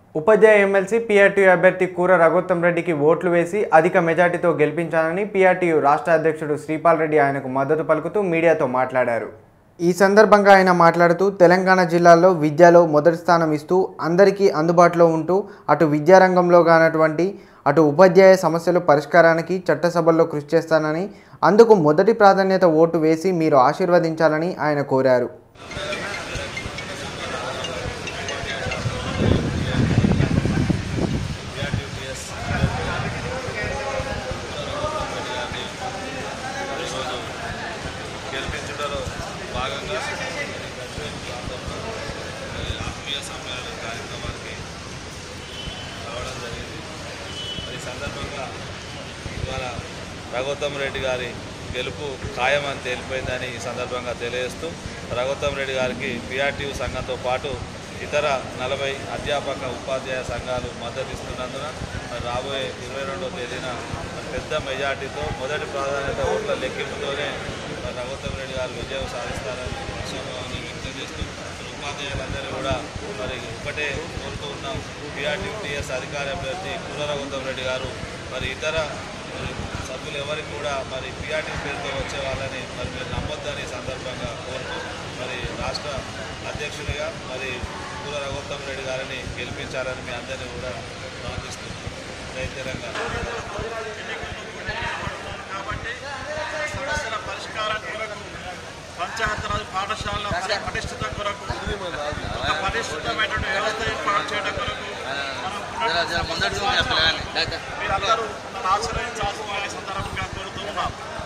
ఉపాధ్యాయ MLC PRTU అభ్యర్థి కూర రఘోత్తం రెడ్డికి ఓట్లు వేసి అధిక మెజార్టీతో గెలిపించాలని పీఆర్టీయూ రాష్ట్ర అధ్యక్షుడు శ్రీపాల్ రెడ్డి ఆయనకు మద్దతు పలుకుతూ మీడియాతో మాట్లాడారు ఈ సందర్భంగా ఆయన మాట్లాడుతూ తెలంగాణ జిల్లాలో విద్యలో మొదటి స్థానం ఇస్తూ అందరికీ అందుబాటులో ఉంటూ అటు విద్యారంగంలో కానటువంటి అటు ఉపాధ్యాయ సమస్యలు పరిష్కారానికి చట్టసభల్లో కృషి చేస్తానని అందుకు మొదటి ప్రాధాన్యత ఓటు వేసి మీరు ఆశీర్వదించాలని ఆయన కోరారు బిఆర్టీఎస్ ఈరోజు గెలిపించడంలో భాగంగా గజ్వేల్ ప్రాంతంలో మరి ఆత్మీయ సమ్మేళన కార్యక్రమానికి రావడం జరిగింది మరి ఈ సందర్భంగా ఇవాళ రఘోత్తమ్ రెడ్డి గారి గెలుపు ఖాయమని తేలిపోయిందని ఈ సందర్భంగా తెలియజేస్తూ రఘోత్తమ్ రెడ్డి గారికి పిఆర్టీయూ సంఘంతో పాటు ఇతర నలభై అధ్యాపక ఉపాధ్యాయ సంఘాలు మద్దతు ఇస్తున్నందున మరి రాబోయే ఇరవై రెండవ తేదీన మరి పెద్ద మెజార్టీతో మొదటి ప్రాధాన్యత ఓట్ల లెక్కింపుతోనే మరి రఘోత్తమ్ రెడ్డి గారు విజయం సాధిస్తారని ఆశాభావాన్ని వ్యక్తం చేస్తూ మరి ఉపాధ్యాయులందరూ కూడా మరి ఒకటే కోరుతూ ఉన్నాం పిఆర్టీ టీఎస్ అధికార అభ్యర్థి కూర రఘోత్తమ్ రెడ్డి గారు మరి ఇతర మరి సభ్యులు ఎవరికి కూడా మరి పిఆర్టీ పేరుతో వచ్చే వాళ్ళని మరి మీరు నమ్మొద్దని ఈ సందర్భంగా కోరుతూ మరి రాష్ట్ర అధ్యక్షునిగా మరి కూర రఘోత్తమ్ రెడ్డి గారిని గెలిపించాలని మీ అందరినీ కూడా ప్రార్థిస్తున్నాం జై తెలంగాణ కాబట్టి సమస్యల పరిష్కారం కొరకు పంచాయతీరాజ్ పాఠశాలల పరి- పటిష్టత కొరకు ఒక పటిష్టమైనటువంటి వ్యవస్థ ఏర్పాటు చేయడం కొరకు మనం మీరందరూ నన్ను ఆశ్రయించాల్సిన ఈ సందర్భంగా కోరుతూ ఉన్నాం